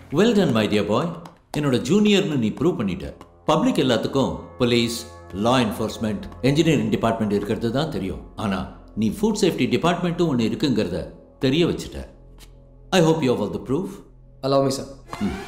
Well done my dear boy என்னோட ஜூனியர்னு நீ ப்ரூவ் பண்ணிட்ட பப்ளிக் எல்லாத்துக்கும் police law enforcement engineering department இருக்கிறது தான் தெரியும் ஆனால் நீ ஃபுட் சேஃப்டி டிபார்ட்மெண்ட்டும் ஒன்று இருக்குங்கிறத தெரிய வச்சுட்ட I hope you all the proof allow me sir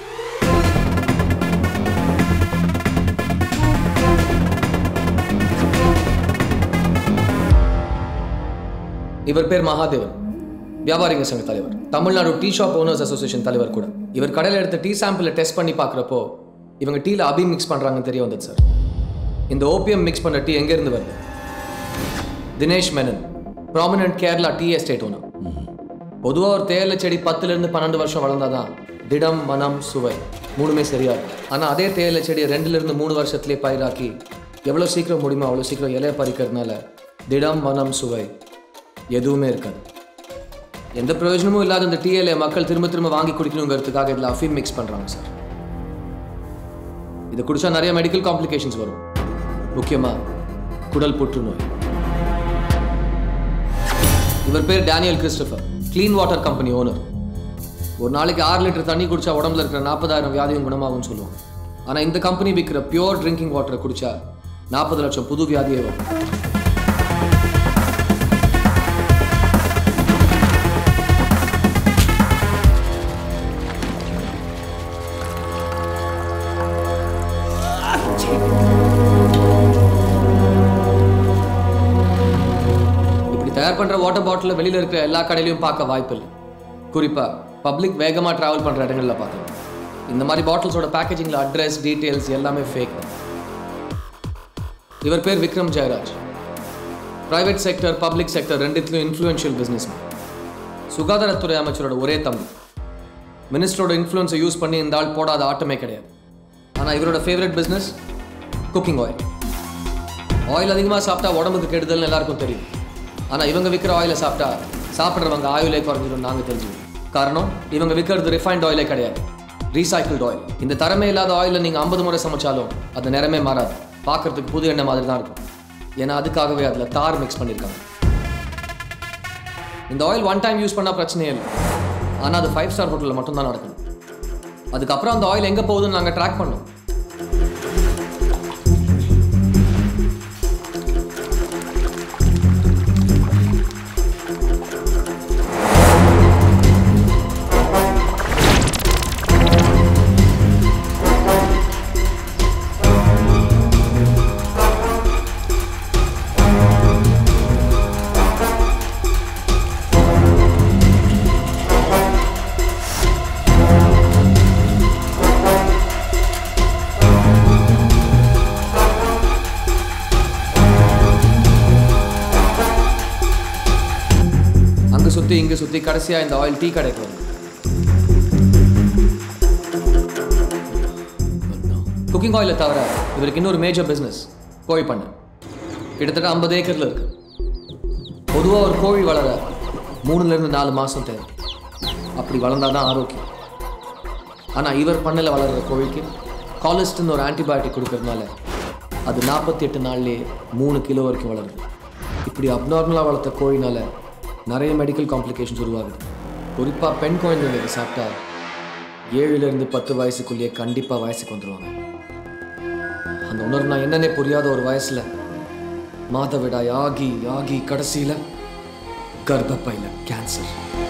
இவர் பேர் மகாதேவன் வியாபாரிங்க சங்க தலைவர் Tamil Nadu tea shop owners association தலைவர் கூட இவர் கடையில் எடுத்த டீ சாம்பிளை டெஸ்ட் பண்ணி பார்க்குறப்போ இவங்க டீல அபி மிக்ஸ் பண்ணுறாங்கன்னு தெரிய வந்தது சார் இந்த ஓபிஎம் மிக்ஸ் பண்ண டீ எங்கேருந்து வருது Dinesh Menon prominent Kerala tea estate owner பொதுவாக ஒரு தேயிலை செடி பத்துலேருந்து பன்னெண்டு வருஷம் வளர்ந்தாதான் திடம் மனம் சுவை மூணுமே சரியா இருக்கும் ஆனால் அதே தேயிலை செடியை ரெண்டுலேருந்து மூணு வருஷத்துலேயே பயிராக்கி எவ்வளோ சீக்கிரம் முடியுமோ அவ்வளோ சீக்கிரம் இலையை பறிக்கிறதுனால திடம் மனம் சுவை எதுவுமே இருக்காது எந்த பிரயோஜனமும் இல்லாத இந்த டீ இலையை மக்கள் திரும்ப திரும்ப வாங்கி குடிக்கணுங்கிறதுக்காக இதில் அஃபீம் மிக்ஸ் பண்ணுறாங்க சார் இதை குடிச்சா நிறைய மெடிக்கல் காம்ப்ளிகேஷன்ஸ் வரும் முக்கியமாக குடல் புற்றுநோய் இவர் பேர் Daniel Christopher clean water company owner ஒரு நாளைக்கு ஆறு லிட்டர் தண்ணி குடிச்சா உடம்புல இருக்கிற நாற்பதாயிரம் வியாதியும் குணமாகும்னு சொல்லுவாங்க ஆனால் இந்த கம்பெனி விற்கிற பியோர் ட்ரிங்கிங் வாட்டரை குடிச்சா நாற்பது லட்சம் புது வியாதியே வரும் இப்படி தயார் பண்ற வாட்டர் பாட்டில் வெளியில இருக்கிற எல்லா கடையிலையும் பார்க்க வாய்ப்பு இல்லை குறிப்பா பப்ளிக் வேகமா டிராவல் பண்ற இடங்கள்ல பார்த்தோம் இந்த மாதிரி பாட்டில்ஸோட பேக்கேஜிங்ல அட்ரஸ் டீடைல்ஸ் எல்லாமே ஃபேக் இவர் பேர் Vikram Jayaraj private sector public sector ரெண்டுத்துலையும் இன்ஃப்ளூயன்ஷியல் பிஸ்னஸ் சுகாதாரத்துறை அமைச்சரோட ஒரே தம்பி மினிஸ்டரோட இன்ஃப்ளூயன்ஸை யூஸ் பண்ணி இந்த ஆள் போடாத ஆட்டமே கிடையாது ஆனால் இவரோட favourite business cooking oil oil அதிகமாக சாப்பிட்டா உடம்புக்கு கெடுதல்னு எல்லாருக்கும் தெரியும் ஆனால் இவங்க விற்கிற ஆயிலை சாப்பிட்டா சாப்பிட்றவங்க ஆயிலே குறைஞ்சிடும் நாங்கள் தெரிஞ்சுக்கணும் காரணம் இவங்க விற்கிறது ரிஃபைண்ட் ஆயிலே கிடையாது ரீசைக்கிள்டு ஆயில் இந்த தரமே இல்லாத ஆயிலை நீங்கள் ஐம்பது முறை சமைச்சாலும் அது நிறமே மாறாது பார்க்கறதுக்கு புது எண்ணெய் மாதிரி தான் இருக்கும் ஏன்னா அதுக்காகவே அதில் தார் மிக்ஸ் பண்ணியிருக்காங்க இந்த ஆயில் ஒன் டைம் யூஸ் பண்ணால் பிரச்சனையே இல்லை ஆனால் அது ஃபைவ் ஸ்டார் ஹோட்டலில் மட்டும்தான் நடக்கணும் அதுக்கப்புறம் அந்த ஆயில் எங்கே போகுதுன்னு நாங்கள் ட்ராக் பண்ணோம் அங்கே சுற்றி இங்கே சுற்றி கடைசியாக இந்த ஆயில் டீ கடைக்கு வரும் குக்கிங் ஆயிலை தவிர இவருக்கு இன்னொரு மேஜர் பிஸ்னஸ் கோழி பண்ணை கிட்டத்தட்ட ஐம்பது ஏக்கரில் இருக்கு பொதுவாக ஒரு கோழி வளர மூணுலேருந்து நாலு மாதம் தேவை அப்படி வளர்ந்தால் தான் ஆரோக்கியம் ஆனால் இவர் பண்ணையில் வளர்கிற கோழிக்கு காலிஸ்ட்னு ஒரு ஆன்டிபயோட்டிக் கொடுக்கறதுனால அது நாற்பத்தி எட்டு நாள்லேயே மூணு கிலோ வரைக்கும் வளருது இப்படி அப்நார்மலாக வளர்த்த கோழினால நிறைய மெடிக்கல் காம்ப்ளிகேஷன்ஸ் உருவாகுது குறிப்பாக பெண் குழந்தைங்களுக்கு சாப்பிட்டா ஏழுலேருந்து பத்து வயசுக்குள்ளேயே கண்டிப்பாக வயசுக்கு வந்துடுவாங்க அந்த உணர்வு நான் என்னன்னே புரியாத ஒரு வயசில் மாதவிடாய் ஆகி ஆகி கடைசியில் கர்ப்பப்பையில் கேன்சர்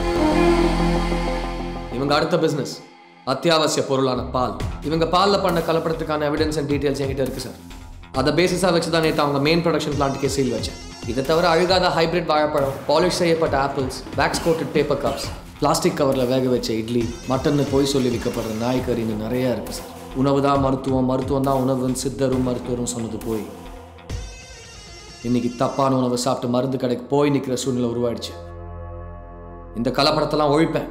இவங்க அடுத்த பிஸ்னஸ் அத்தியாவசிய பொருளான பால் இவங்க பாலில் பண்ண கலப்படத்துக்கான எவிடன்ஸ் அண்ட் டீட்டெயில்ஸ் என்கிட்ட இருக்கு சார் அதை பேசிஸாக வச்சு தான் நேற்று அவங்க மெயின் ப்ரொடக்ஷன் பிளான்ட்டுக்கே சீல் வச்சேன் இதை தவிர அழுகாத ஹைபிரிட் வாழைப்பழம் பாலிஷ் செய்யப்பட்ட apples wax coated paper cups plastic கவரில் வேக வச்ச இட்லி மட்டன்னு போய் சொல்லி விற்கப்படுற நாய்க்கறின்னு நிறைய இருக்கு சார் உணவு தான் மருத்துவம் மருத்துவம் தான் உணவுன்னு சித்தரும் மருத்துவரும் சொன்னது போய் இன்னைக்கு தப்பான உணவை சாப்பிட்டு மருந்து கடைக்கு போய் நிற்கிற சூழ்நிலை உருவாயிடுச்சு இந்த கலப்படத்தெல்லாம் ஒழிப்பேன்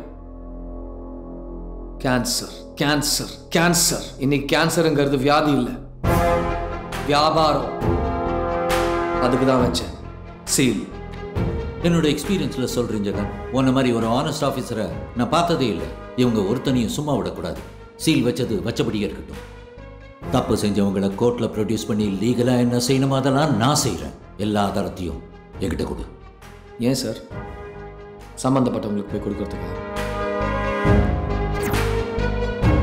கேன்சர் கேன்சர் கேன்சர் இன்னைக்கு கேன்சருங்கிறது வியாதி இல்லை வியாபாரம் அதுக்கு தான் வச்சேன் சீல் என்னோட எக்ஸ்பீரியன்ஸில் சொல்கிறேன் ஜெகன் உன்ன மாதிரி ஒரு ஆனஸ்ட் ஆஃபீஸரை நான் பார்த்ததே இல்லை இவங்க ஒருத்தனையும் சும்மா விடக்கூடாது சீல் வச்சது வச்சபடியே இருக்கட்டும் தப்பு செஞ்சவங்களை கோர்ட்டில் ப்ரொடியூஸ் பண்ணி லீகலாக என்ன செய்யணுமோ அதெல்லாம் நான் செய்கிறேன் எல்லா ஆதாரத்தையும் என்கிட்ட கொடு ஏன் சார் சம்மந்தப்பட்டவங்களுக்கு போய் கொடுக்கறதுக்கு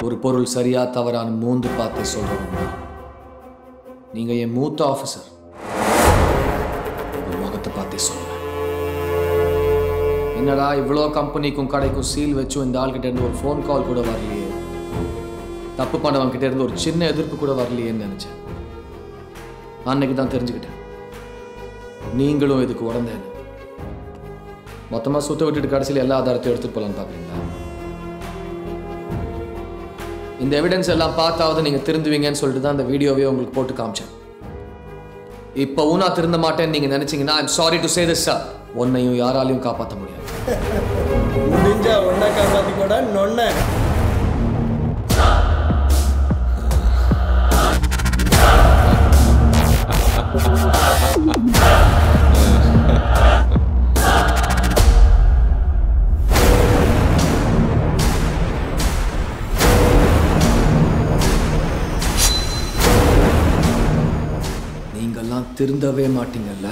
ஒரு பொருள் சரியா தவறான மூந்து பார்த்து சொல்றவங்க நீங்க என் மூத்த ஆஃபீஸர் உங்க முகத்தை பார்த்தே சொல்லுவேன் என்னடா இவ்வளோ கம்பெனிக்கும் கடைக்கும் சீல் வச்சும் இந்த ஆள்கிட்ட இருந்து ஒரு ஃபோன் கால் கூட வரலையே தப்பு பண்ணவங்க கிட்ட இருந்து ஒரு சின்ன எதிர்ப்பு கூட வரலையேன்னு நினைச்சேன் அன்னைக்கு தான் தெரிஞ்சுக்கிட்டேன் நீங்களும் இதுக்கு உடந்தேன்னு மொத்தமாக சுத்த விட்டுட்டு கடைசியில் எல்லா ஆதாரத்தையும் எடுத்துட்டு போகலான்னு பார்க்குறீங்களா இந்த எவிடன்ஸ் எல்லாம் பார்த்தாவது நீங்கள் திருந்துவீங்கன்னு சொல்லிட்டு தான் இந்த வீடியோவே உங்களுக்கு போட்டு காமிச்சேன் இப்போவும் நான் திருந்த மாட்டேன்னு நீங்கள் நினச்சிங்கன்னா I'm sorry to say this sir உன்னையும் யாராலையும் காப்பாற்ற முடியாது முடிஞ்சா ஒன்ன காப்பாத்தி கூட நொன்ன நீங்கள்லாம் திருந்தவே மாட்டீங்கல்ல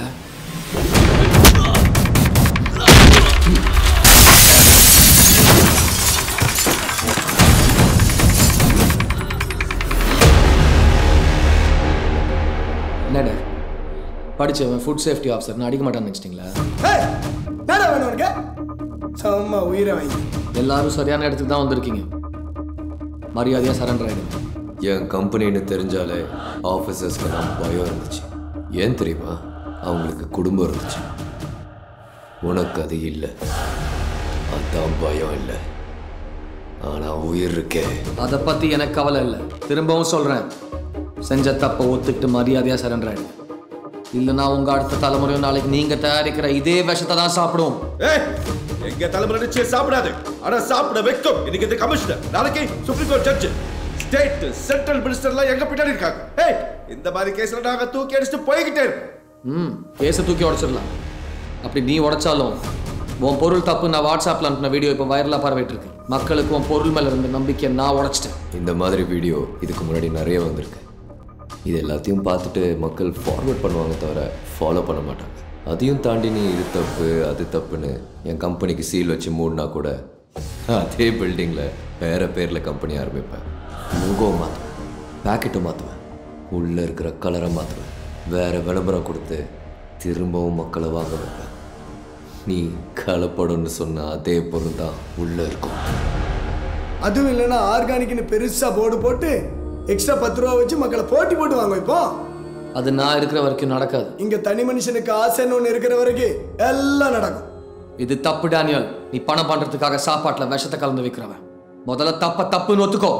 என்னடா படிச்சவன் ஃபுட் சேஃப்டி ஆஃபீஸர் நான் அடிக்க மாட்டான்னு நினச்சிட்டிங்களா ஏய், என்னடா வேணும் உனக்கு சும்மா உயிரை வாங்கி எல்லாரும் சரியான இடத்துக்கு தான் வந்திருக்கீங்க மரியாதையாக சரண்டர் ஆகிடுங்க என் கம்பெனின்னு தெரிஞ்சாலே ஆஃபீஸர்ஸ்க்கெல்லாம் பயம் இருந்துச்சு ஏன் தெரியுமா அவங்களுக்கு குடும்பம் இருந்துச்சு உனக்கு அது இல்லை அதான் பயம் இல்லை ஆனால் உயிர் இருக்கே அதை பற்றி எனக்கு கவலை இல்லை திரும்பவும் சொல்கிறேன் செஞ்ச தப்பை ஒத்துக்கிட்டு மரியாதையாக சரண்டர் ஆகிடுங்க இல்லைன்னா உங்கள் அடுத்த தலைமுறையும் நாளைக்கு நீங்கள் தயாரிக்கிற இதே விஷத்தை தான் சாப்பிடுவோம் ஏய் எங்க தலைமுறை நிச்சயம் சாப்பிடாது ஆனா சாப்பிட வைக்கும் இன்னைக்கு இந்த கமிஷனர் நாளைக்கு supreme court judge state central மினிஸ்டர்லாம் எங்க பின்னாடி இருக்காங்க ஏய் இந்த மாதிரி கேஸ்ல நாங்க தூக்கி அடிச்சுட்டு போய்கிட்டே இருக்கோம் ம் கேஸை தூக்கி உடச்சிடலாம் அப்படி நீ உடைச்சாலும் உன் பொருள் தப்பு நான் வாட்ஸ்அப்பில் அனுப்பின வீடியோ இப்போ வைரலாக பரவிட்டு இருக்கு மக்களுக்கு உன் பொருள் மேலே இருந்த நம்பிக்கையை நான் உடைச்சிட்டேன் இந்த மாதிரி வீடியோ இதுக்கு முன்னாடி நிறைய வந்திருக்கு இது எல்லாத்தையும் பார்த்துட்டு மக்கள் ஃபார்வர்ட் பண்ணுவாங்க தவிர ஃபாலோ பண்ண மாட்டாங்க அதையும் தாண்டி நீ இது தப்பு அது தப்புன்னு என் கம்பெனிக்கு சீல் வச்சு மூடினா கூட அதே பில்டிங்கில் வேற பேரில் கம்பெனி ஆரம்பிப்பேன் முகம் மாற்றுவேன் பேக்கெட்டை மாற்றுவேன் உள்ளே இருக்கிற கலரை மாற்றுவேன் வேற விளம்பரம் கொடுத்து திரும்பவும் மக்களை வாங்க வைப்பேன் நீ கலப்படம்னு சொன்ன அதே பொருள் தான் உள்ளே இருக்கும் அதுவும் இல்லைன்னா ஆர்கானிக்னு பெருசா போர்டு போட்டு எக்ஸ்ட்ரா பத்து ரூபா வச்சு மக்களை போட்டி போட்டு வாங்க இப்போ அது நான் இருக்கிற வரைக்கும் நடக்காது இங்க தனி மனுஷனுக்கு ஆசைன்னு ஒன்று இருக்கிற வரைக்கும் எல்லாம் நடக்கும் இது தப்பு டேனியல் நீ பணம் பண்றதுக்காக சாப்பாட்டுல விஷத்தை கலந்து வைக்கிறவன் முதல்ல தப்ப தப்புன்னு ஒத்துக்கோ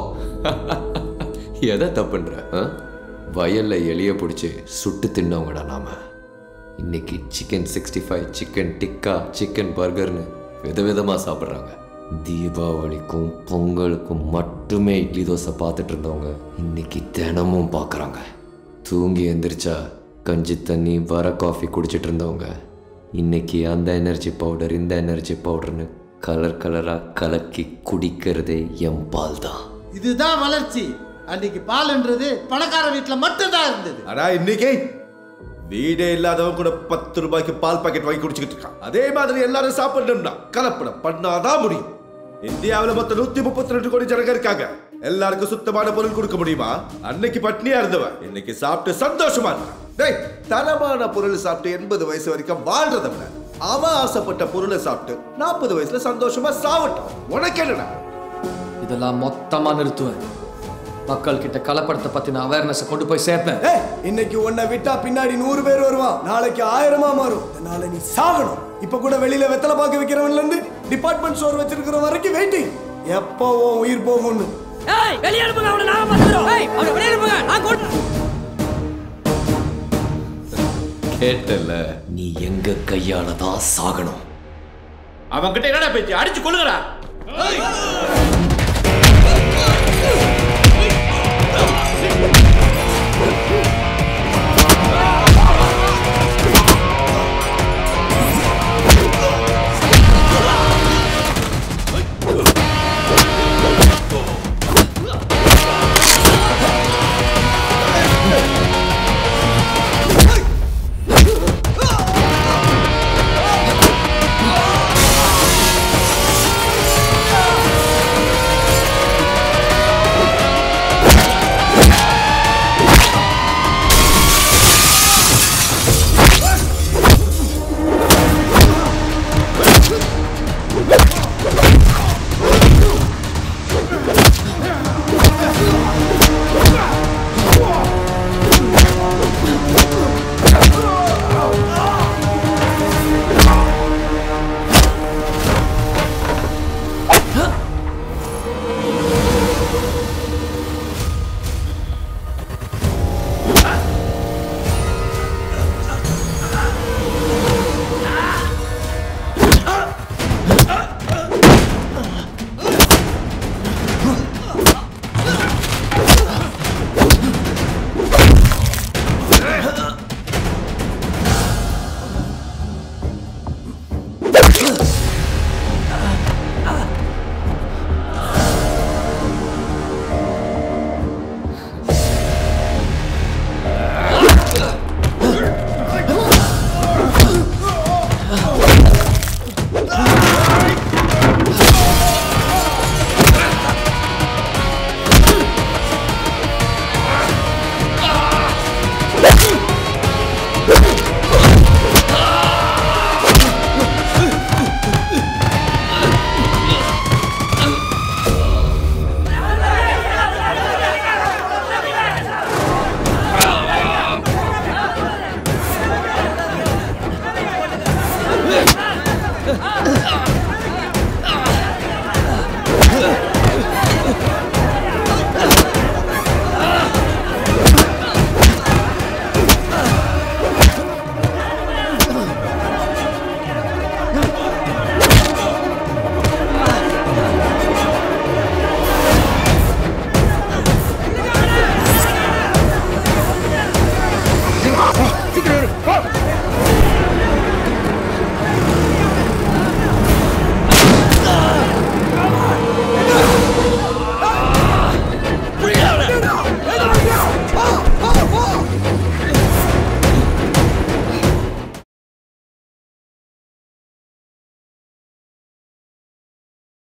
எதை தப்புன்ற ஆ? வயல்ல எலிய பிடிச்சி சுட்டு தின்னவங்கடா நாம இன்னைக்கு chicken sixty five chicken tikka chicken பர்கர்னு விதவிதமாக சாப்பிட்றாங்க தீபாவளிக்கும் பொங்கலுக்கும் மட்டுமே இட்லி தோசை பார்த்துட்டு இருந்தவங்க இன்னைக்கு தினமும் பார்க்குறாங்க தூங்கி எந்திரிச்சா கஞ்சி தண்ணி வர காஃபி குடிச்சிட்டு இருந்தவங்க இன்னைக்கு அந்த எனர்ஜி பவுடர் இந்த எனர்ஜி பவுடர்னு கலர் கலராக கலக்கி குடிக்கிறதே என் பால் தான் இதுதான் வளர்ச்சி அன்னைக்கு பால்ன்றது பணக்கார வீட்டுல மட்டும்தான் இருந்தது ஆனா இன்னைக்கு வீடே இல்லாதவன் கூட பத்து ரூபாய்க்கு பால் பாக்கெட் வாங்கி குடிச்சுக்கிட்டு இருக்கான் அதே மாதிரி எல்லாரும் சாப்பிடணும்னா கலப்படம் பண்ணாதான் முடியும் இந்தியாவுல மொத்தம் நூத்தி முப்பத்தி ரெண்டு கோடி ஜனங்க இருக்காங்க எல்லாருக்கும் சுத்தமான பொருள் கொடுக்க முடியுமா அன்னைக்கு பட்னியா இருந்தவன் இன்னைக்கு சாப்பிட்டு சந்தோஷமா இருக்கான் டேய் தரமான பொருள் சாப்பிட்டு எண்பது வயசு வரைக்கும் வாழ்றத விட அவன் ஆசைப்பட்ட பொருளை சாப்பிட்டு நாற்பது வயசுல சந்தோஷமா சாவட்டும் உனக்கு என்னடா இதெல்லாம் மொத்தமா நிறுத்துவேன் மக்கள் கிட்ட கலப்படத்தை பத்தின அவேர்னஸை கொண்டு போய் சேர்ப்பேன் ஏய் இன்னைக்கு உன்னை விட்டா பின்னாடி நூறு பேர் வருவான் நாளைக்கு ஆயிரமா மாறும் அதனால நீ சாகணும் இப்ப கூட வெளியில வெத்தலை பாக்க வைக்கிறவன்ல இருந்து டிபார்ட்மெண்ட் ஸ்டோர் வச்சிருக்கிற வரைக்கும் வெயிட்டிங் எப்போ உன் உயிர் போகும்னு ஏய் வெளிய அனுப்புங்க அவனை நாம பார்த்துறோம் ஏய் அவனை வெளிய அனுப்புங்க நான் கொண்டு கேட்டல நீ எங்க கையால தான் சாகணும் அவன் கிட்ட என்னடா பேச்சு அடிச்சு கொள்ளுங்கடா ஏய்